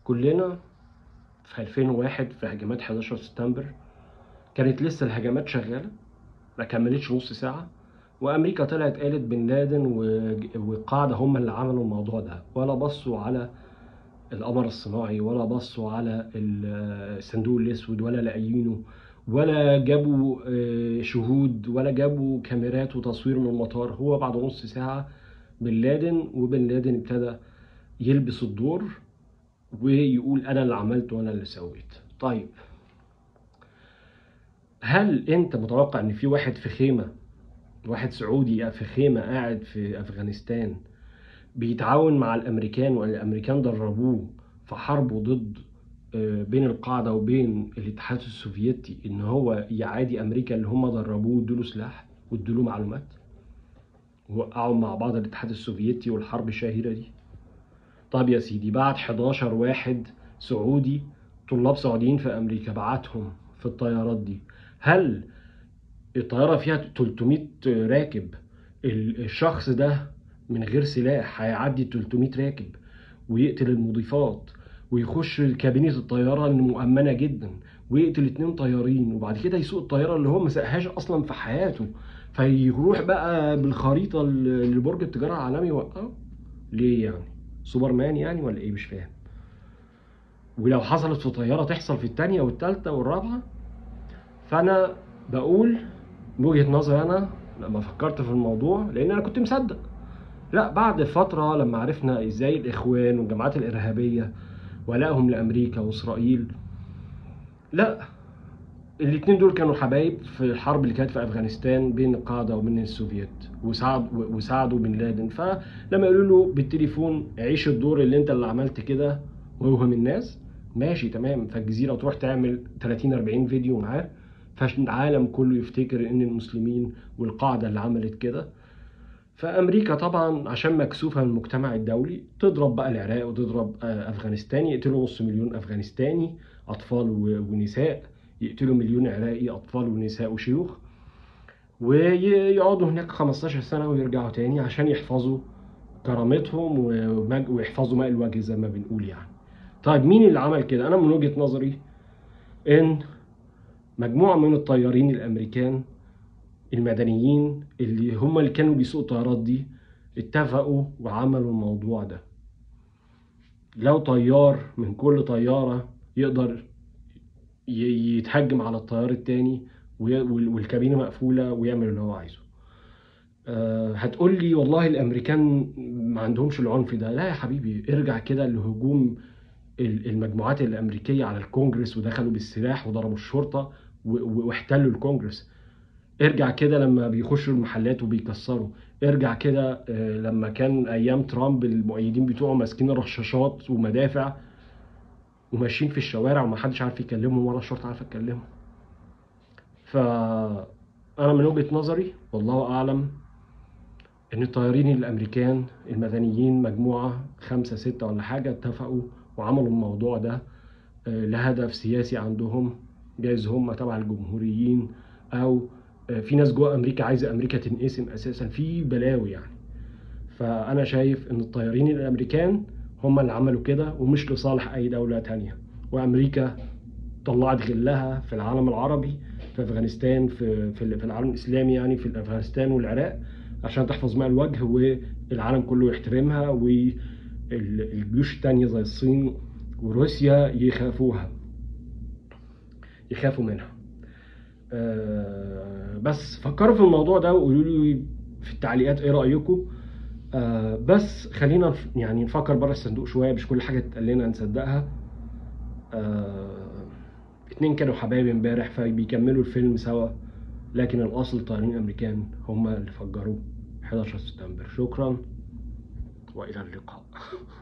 كلنا في 2001 في هجمات 11 سبتمبر كانت لسه الهجمات شغالة ما كملتش نص ساعة وأمريكا طلعت قالت بن لادن و- والقاعدة هم اللي عملوا الموضوع ده ولا بصوا على القمر الصناعي ولا بصوا على ال- الصندوق الأسود ولا لاقيينه ولا جابوا آه، شهود ولا جابوا كاميرات وتصوير من المطار هو بعد نص ساعة بن لادن وبن لادن ابتدى يلبس الدور ويقول انا اللي عملت وانا اللي سويت طيب هل انت متوقع ان في واحد في خيمة واحد سعودي في خيمة قاعد في افغانستان بيتعاون مع الامريكان والامريكان دربوه في حرب ضد آه، بين القاعدة وبين الاتحاد السوفيتي ان هو يعادي امريكا اللي هم دربوه وادوله سلاح وادوله معلومات ووقعوا مع بعض الاتحاد السوفيتي والحرب الشهيرة دي طب يا سيدي بعت 11 واحد سعودي طلاب سعوديين في امريكا بعتهم في الطيارات دي هل الطياره فيها 300 راكب ال- الشخص ده من غير سلاح هيعدي 300 راكب ويقتل المضيفات ويخش كابينة الطيارة اللي مؤمنة جدا ويقتل اتنين طيارين وبعد كده يسوق الطيارة اللي هو ما ساقهاش أصلا في حياته فيروح بقى بالخريطة ل- لبرج التجارة العالمي يوقعه ليه يعني؟ سوبرمان يعني ولا ايه مش فاهم ولو حصلت في طيارة تحصل في التانية والتالتة والرابعة فأنا بقول من وجهة نظري أنا لما فكرت في الموضوع لأن أنا كنت مصدق لا بعد فترة لما عرفنا ازاي الإخوان والجماعات الإرهابية ولائهم لأمريكا وإسرائيل لا الاتنين دول كانوا حبايب في الحرب اللي كانت في افغانستان بين القاعده وبين السوفييت وساعد وساعدوا بن لادن فلما يقولوا له بالتليفون عيش الدور اللي انت اللي عملت كده ووهم الناس ماشي تمام فالجزيره تروح تعمل 30 40 فيديو معاه فالعالم كله يفتكر ان المسلمين والقاعده اللي عملت كده فامريكا طبعا عشان مكسوفه من المجتمع الدولي تضرب بقى العراق وتضرب آه، افغانستان يقتلوا نص مليون افغانستاني اطفال و- ونساء يقتلوا مليون عراقي اطفال ونساء وشيوخ ويقعدوا هناك 15 سنه ويرجعوا تاني عشان يحفظوا كرامتهم ومج- ويحفظوا ماء الوجه زي ما بنقول يعني طيب مين اللي عمل كده انا من وجهه نظري ان مجموعه من الطيارين الامريكان المدنيين اللي هم اللي كانوا بيسوقوا الطيارات دي اتفقوا وعملوا الموضوع ده لو طيار من كل طيارة يقدر ي- يتهجم على الطيار التاني وي- وال- والكابينة مقفولة ويعمل اللي هو عايزه أه هتقول لي والله الامريكان ما عندهمش العنف ده لا يا حبيبي ارجع كده لهجوم ال- المجموعات الامريكيه على الكونجرس ودخلوا بالسلاح وضربوا الشرطه و- و- واحتلوا الكونجرس ارجع كده لما بيخشوا المحلات وبيكسروا ارجع كده آه، لما كان ايام ترامب المؤيدين بتوعه ماسكين رشاشات ومدافع وماشيين في الشوارع ومحدش عارف يكلمهم ولا الشرطه عارفه تكلمهم فانا من وجهه نظري والله اعلم ان الطيارين الامريكان المدنيين مجموعه خمسه سته ولا حاجه اتفقوا وعملوا الموضوع ده آه، لهدف سياسي عندهم جايز هم تبع الجمهوريين او آه، في ناس جوه امريكا عايزه امريكا تنقسم اساسا في بلاوي يعني فانا شايف ان الطيارين الامريكان هم اللي عملوا كده ومش لصالح اي دوله تانية وامريكا طلعت غلها في العالم العربي في افغانستان في في في العالم الاسلامي يعني في افغانستان والعراق عشان تحفظ ماء الوجه والعالم كله يحترمها والجيوش التانية زي الصين وروسيا يخافوها يخافوا منها آه، بس فكروا في الموضوع ده وقولوا لي في التعليقات ايه رايكم آه، بس خلينا نف- يعني نفكر بره الصندوق شويه مش كل حاجه تتقال لنا نصدقها آه، اتنين كانوا حبايب امبارح فبيكملوا الفيلم سوا لكن الاصل الطيارين الامريكان هم اللي فجروه 11 سبتمبر شكرا والى اللقاء